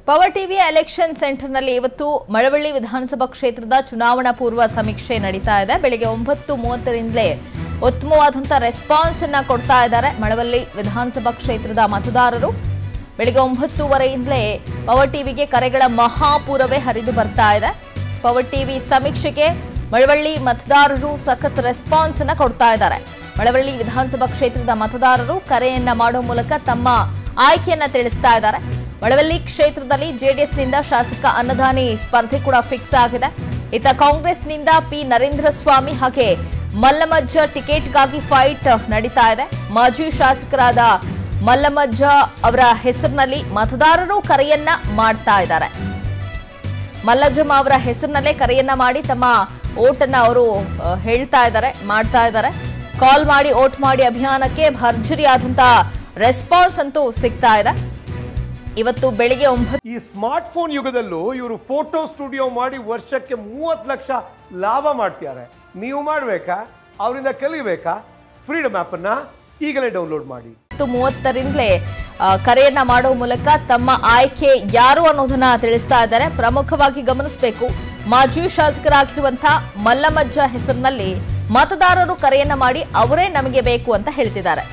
power ಟಿವಿಯ election ಸೆಂಟರ್ನಲ್ಲಿ ಇವತ್ತು ಮಳವಳ್ಳಿ ವಿಧಾನಸಭಾ ಕ್ಷೇತ್ರದ ಚುನಾವಣಾ ಪೂರ್ವ ಸಮೀಕ್ಷೆ ನಡೀತಾ ಇದೆ ಬೆಳಿಗ್ಗೆ ಒಂಬತ್ತು ಮೂವತ್ತರಿಂದಲೇ ಉತ್ತಮವಾದಂತಹ ರೆಸ್ಪಾನ್ಸ್ ಅನ್ನ ಕೊಡ್ತಾ ಇದ್ದಾರೆ ಮಳವಳ್ಳಿ ವಿಧಾನಸಭಾ ಕ್ಷೇತ್ರದ ಮತದಾರರು ಬೆಳಿಗ್ಗೆ ಒಂಬತ್ತುವರೆಯಿಂದಲೇ ಪವರ್ ಟಿವಿಗೆ ಕರೆಗಳ ಮಹಾಪೂರವೇ ಹರಿದು ಬರ್ತಾ ಇದೆ ಪವರ್ ಟಿವಿ ಸಮೀಕ್ಷೆಗೆ ಮಳವಳ್ಳಿ ಮತದಾರರು ಸಖತ್ ರೆಸ್ಪಾನ್ಸ್ ಅನ್ನ ಕೊಡ್ತಾ ಇದ್ದಾರೆ ಮಳವಳ್ಳಿ ವಿಧಾನಸಭಾ ಕ್ಷೇತ್ರದ ಮತದಾರರು ಕರೆಯನ್ನ ಮಾಡೋ ಮೂಲಕ ತಮ್ಮ ಆಯ್ಕೆಯನ್ನ ತಿಳಿಸ್ತಾ ಇದ್ದಾರೆ ಮಳವಳ್ಳಿ ಕ್ಷೇತ್ರದಲ್ಲಿ ಜೆಡಿಎಸ್ನಿಂದ ಶಾಸಕ ಅನ್ನದಾನಿ ಸ್ಪರ್ಧೆ ಕೂಡ ಫಿಕ್ಸ್ ಆಗಿದೆ ಇತ್ತ ಕಾಂಗ್ರೆಸ್ನಿಂದ ಪಿ ನರೇಂದ್ರ ಸ್ವಾಮಿ ಹಾಗೆ ಮಲ್ಲಮಜ್ಜ ಟಿಕೆಟ್ಗಾಗಿ ಫೈಟ್ ನಡೀತಾ ಇದೆ ಮಾಜಿ ಶಾಸಕರಾದ ಮಲ್ಲಮಜ್ಜ ಅವರ ಹೆಸರಿನಲ್ಲಿ ಮತದಾರರು ಕರೆಯನ್ನ ಮಾಡ್ತಾ ಇದ್ದಾರೆ ಮಲ್ಲಜ್ಜಮ್ಮ ಅವರ ಹೆಸರಿನಲ್ಲೇ ಕರೆಯನ್ನ ಮಾಡಿ ತಮ್ಮ ಓಟನ್ನ ಅವರು ಆ, ಹೇಳ್ತಾ ಇದ್ದಾರೆ ಮಾಡ್ತಾ ಇದ್ದಾರೆ ಕಾಲ್ ಮಾಡಿ ಓಟ್ ಮಾಡಿ ಅಭಿಯಾನಕ್ಕೆ ಭರ್ಜರಿಯಾದಂತಹ ರೆಸ್ಪಾನ್ಸ್ ಅಂತೂ ಸಿಗ್ತಾ ಇದೆ ಇವತ್ತು ಬೆಳಿಗ್ಗೆ ಒಂಬತ್ತು ಈ ಸ್ಮಾರ್ಟ್ ಫೋನ್ ಯುಗದಲ್ಲೂ ಇವರು ಫೋಟೋ ಸ್ಟುಡಿಯೋ ಮಾಡಿ ವರ್ಷಕ್ಕೆ ಮೂವತ್ತು ಲಕ್ಷ ಲಾಭ ಮಾಡ್ತಿದ್ದಾರೆ ನೀವು ಮಾಡಬೇಕಾ ಅವರಿಂದ ಕಲಿಬೇಕಾ ಫ್ರೀಡಮ್ ಆ್ಯಪನ್ನು ಈಗಲೇ ಡೌನ್ಲೋಡ್ ಮಾಡಿ ಮೂವತ್ತರಿಂದಲೇ ಆ, ಕರೆಯನ್ನ ಮಾಡೋ ಮೂಲಕ ತಮ್ಮ ಆಯ್ಕೆ ಯಾರು ಅನ್ನೋದನ್ನ ತಿಳಿಸ್ತಾ ಇದ್ದಾರೆ ಪ್ರಮುಖವಾಗಿ ಗಮನಿಸಬೇಕು ಮಾಜಿ ಶಾಸಕರಾಗಿರುವಂತಹ ಮಲ್ಲಮಜ್ಜ ಹೆಸರಿನಲ್ಲಿ ಮತದಾರರು ಕರೆಯನ್ನ ಮಾಡಿ ಅವರೇ ನಮಗೆ ಬೇಕು ಅಂತ ಹೇಳ್ತಿದ್ದಾರೆ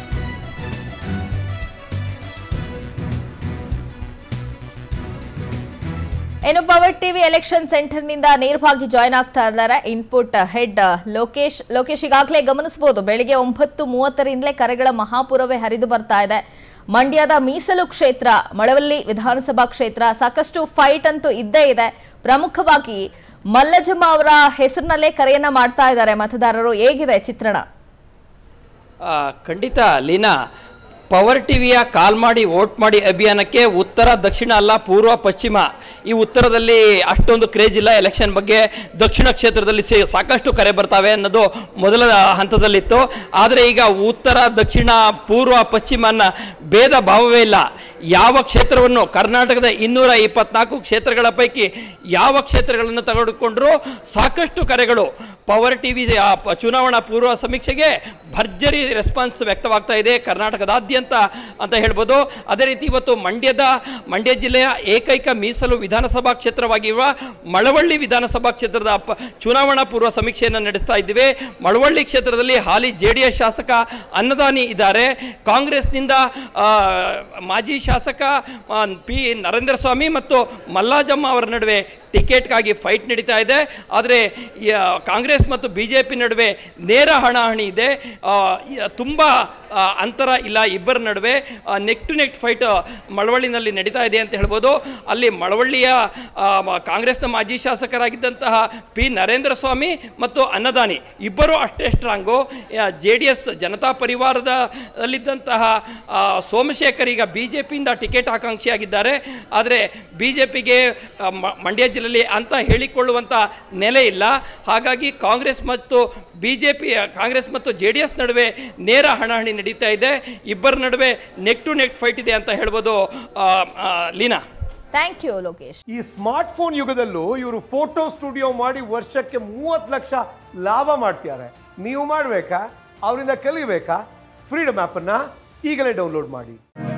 ಇನ್ನು ಪವರ್ ಟಿವಿ ಎಲೆಕ್ಷನ್ ಸೆಂಟರ್ನಿಂದ ನೇರವಾಗಿ ಜಾಯ್ನ್ ಆಗ್ತಾ ಇದ್ದಾರೆ ಇನ್ಪುಟ್ ಹೆಡ್ ಲೋಕೇಶ್ ಲೋಕೇಶ್ ಈಗಾಗಲೇ ಗಮನಿಸಬಹುದು ಬೆಳಿಗ್ಗೆ ಒಂಬತ್ತು ಮೂವತ್ತರಿಂದಲೇ ಕರೆಗಳ ಮಹಾಪುರವೇ ಹರಿದು ಬರ್ತಾ ಇದೆ ಮಂಡ್ಯದ ಮೀಸಲು ಕ್ಷೇತ್ರ ಮಳವಳ್ಳಿ ವಿಧಾನಸಭಾ ಕ್ಷೇತ್ರ ಸಾಕಷ್ಟು ಫೈಟ್ ಅಂತೂ ಇದ್ದೇ ಇದೆ ಪ್ರಮುಖವಾಗಿ ಮಲ್ಲಜಮ್ಮ ಅವರ ಹೆಸರಿನಲ್ಲೇ ಕರೆಯನ್ನ ಮಾಡ್ತಾ ಇದ್ದಾರೆ ಮತದಾರರು ಹೇಗಿದೆ ಚಿತ್ರಣ ಆ, ಖಂಡಿತ ಲೀನಾ ಪವರ್ ಟಿವಿಯ ಕಾಲ್ ಮಾಡಿ ವೋಟ್ ಮಾಡಿ ಅಭಿಯಾನಕ್ಕೆ ಉತ್ತರ ದಕ್ಷಿಣ ಅಲ್ಲ ಪೂರ್ವ ಪಶ್ಚಿಮ ಈ ಉತ್ತರದಲ್ಲಿ ಅಷ್ಟೊಂದು ಕ್ರೇಜ್ ಇಲ್ಲ ಎಲೆಕ್ಷನ್ ಬಗ್ಗೆ ದಕ್ಷಿಣ ಕ್ಷೇತ್ರದಲ್ಲಿ ಸೇ- ಸಾಕಷ್ಟು ಕರೆ ಬರ್ತಾವೆ ಅನ್ನೋದು ಮೊದಲ ಹಂತದಲ್ಲಿತ್ತು ಆದರೆ ಈಗ ಉತ್ತರ ದಕ್ಷಿಣ ಪೂರ್ವ ಪಶ್ಚಿಮ ಅನ್ನೋ ಭೇದ ಭಾವವೇ ಇಲ್ಲ ಯಾವ ಕ್ಷೇತ್ರವನ್ನು ಕರ್ನಾಟಕದ ಇನ್ನೂರ ಇಪ್ಪತ್ನಾಲ್ಕು ಕ್ಷೇತ್ರಗಳ ಪೈಕಿ ಯಾವ ಕ್ಷೇತ್ರಗಳನ್ನು ತೆಗೆದುಕೊಂಡ್ರೂ ಸಾಕಷ್ಟು ಕರೆಗಳು ಪವರ್ ಟಿ ವಿ ಚುನಾವಣಾ ಪೂರ್ವ ಸಮೀಕ್ಷೆಗೆ ಭರ್ಜರಿ ರೆಸ್ಪಾನ್ಸ್ ವ್ಯಕ್ತವಾಗ್ತಾ ಇದೆ ಕರ್ನಾಟಕದಾದ್ಯಂತ ಅಂತ ಹೇಳ್ಬೋದು ಅದೇ ರೀತಿ ಇವತ್ತು ಮಂಡ್ಯದ ಮಂಡ್ಯ ಜಿಲ್ಲೆಯ ಏಕೈಕ ಮೀಸಲು ವಿಧಾನಸಭಾ ಕ್ಷೇತ್ರವಾಗಿರುವ ಮಳವಳ್ಳಿ ವಿಧಾನಸಭಾ ಕ್ಷೇತ್ರದ ಪ- ಚುನಾವಣಾ ಪೂರ್ವ ಸಮೀಕ್ಷೆಯನ್ನು ನಡೆಸ್ತಾ ಇದ್ದೀವಿ ಮಳವಳ್ಳಿ ಕ್ಷೇತ್ರದಲ್ಲಿ ಹಾಲಿ ಜೆ ಡಿ ಎಸ್ ಶಾಸಕ ಅನ್ನದಾನಿ ಇದ್ದಾರೆ ಕಾಂಗ್ರೆಸ್ನಿಂದ ಆ, ಮಾಜಿ ಶಾಸಕ ಆ, ಪಿ ನರೇಂದ್ರ ಸ್ವಾಮಿ ಮತ್ತು ಮಲ್ಲಾಜಮ್ಮ ಅವರ ನಡುವೆ ಟಿಕೆಟ್ಗಾಗಿ ಫೈಟ್ ನಡೀತಾ ಇದೆ ಆದರೆ ಕಾಂಗ್ರೆಸ್ ಮತ್ತು ಬಿ ಜೆ ಪಿ ನಡುವೆ ನೇರ ಹಣಾಹಣಿ ಇದೆ ಆ, ಯ- ತುಂಬ ಆ, ಅಂತರ ಇಲ್ಲ ಇಬ್ಬರ ನಡುವೆ ನೆಕ್ ಟು ನೆಕ್ ಫೈಟ್ ಮಳವಳ್ಳಿನಲ್ಲಿ ನಡೀತಾ ಇದೆ ಅಂತ ಹೇಳ್ಬೋದು ಅಲ್ಲಿ ಮಳವಳ್ಳಿಯ ಆ, ಮ- ಕಾಂಗ್ರೆಸ್ನ ಮಾಜಿ ಶಾಸಕರಾಗಿದ್ದಂತಹ ಪಿ ನರೇಂದ್ರ ಸ್ವಾಮಿ ಮತ್ತು ಅನ್ನದಾನಿ ಇಬ್ಬರು ಅಷ್ಟೇ strong J D S Janata ಪರಿವಾರದಲ್ಲಿದ್ದಂತಹ ಆ, ಸೋಮಶೇಖರ್ ಈಗ ಬಿ ಜೆ ಪಿಯಿಂದ ಟಿಕೆಟ್ ಆಕಾಂಕ್ಷಿಯಾಗಿದ್ದಾರೆ ಆದರೆ ಬಿ ಜೆ ಪಿಗೆ ಮಂಡ್ಯ ಜಿಲ್ಲೆಯಲ್ಲಿ ಅಂತ ಹೇಳಿಕೊಳ್ಳುವಂಥ ನೆಲೆ ಇಲ್ಲ ಹಾಗಾಗಿ ಕಾಂಗ್ರೆಸ್ ಮತ್ತು ಬಿ ಜೆ ಪಿ ಕಾಂಗ್ರೆಸ್ ಮತ್ತು ಜೆ ಡಿ ಎಸ್ ನಡುವೆ ನೇರ ಹಣಾಹಣಿ ನಡೀತಾ ಇದೆ ಇಬ್ಬರ ನಡುವೆ ನೆಕ್ ಟು ನೆಕ್ ಫೈಟ್ ಇದೆ ಅಂತ ಹೇಳ್ಬೋದು ಆ, ಆ, ಲೀನಾ ಥ್ಯಾಂಕ್ ಯು ಲೋಕೇಶ್ ಈ ಸ್ಮಾರ್ಟ್ ಫೋನ್ ಯುಗದಲ್ಲೂ ಇವರು ಫೋಟೋ ಸ್ಟುಡಿಯೋ ಮಾಡಿ ವರ್ಷಕ್ಕೆ ಮೂವತ್ತು ಲಕ್ಷ ಲಾಭ ಮಾಡ್ತಿದ್ದಾರೆ ನೀವು ಮಾಡಬೇಕಾ ಅವರಿಂದ ಕಲಿಬೇಕಾ ಫ್ರೀಡಮ್ ಆ್ಯಪನ್ನು ಈಗಲೇ ಡೌನ್ಲೋಡ್ ಮಾಡಿ